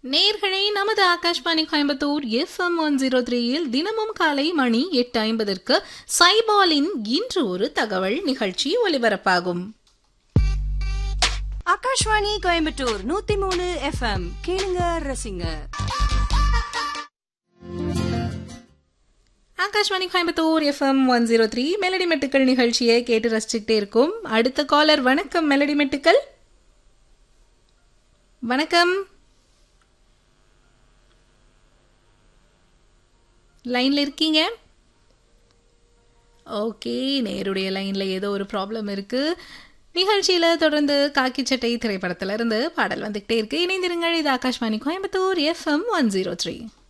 நேர்களை நமது Akashvani Coimbatore FM one zero த்ரீயில் தினமும் காலை மணி எட்டு ஐம்பதற்கு சைபாலின் இன்று ஒரு தகவல் நிகழ்ச்சி ஒலிபரப்பாகும் ஆகாஷ்வாணி கோயம்புத்தூர் நூத்தி மூணு எஃப்எம் கேளுங்க ரசிங்க Akashvani Coimbatore FM one zero three melody மெட்டுக்கள் நிகழ்ச்சியை கேட்டு ரசிச்சுட்டே இருக்கும் அடுத்த காலர் வணக்கம் மெலடி மெட்டுக்கள் வணக்கம் லைன்ல இருக்கீங்க ஓகே நேருடைய லைன்ல ஏதோ ஒரு ப்ராப்ளம் இருக்கு நிகழ்ச்சியில தொடர்ந்து காக்கி சட்டை திரைப்படத்துல இருந்து பாடல் வந்துகிட்டே இருக்கு இணைந்திருங்கள் இது Akashvani Coimbatore FM one zero three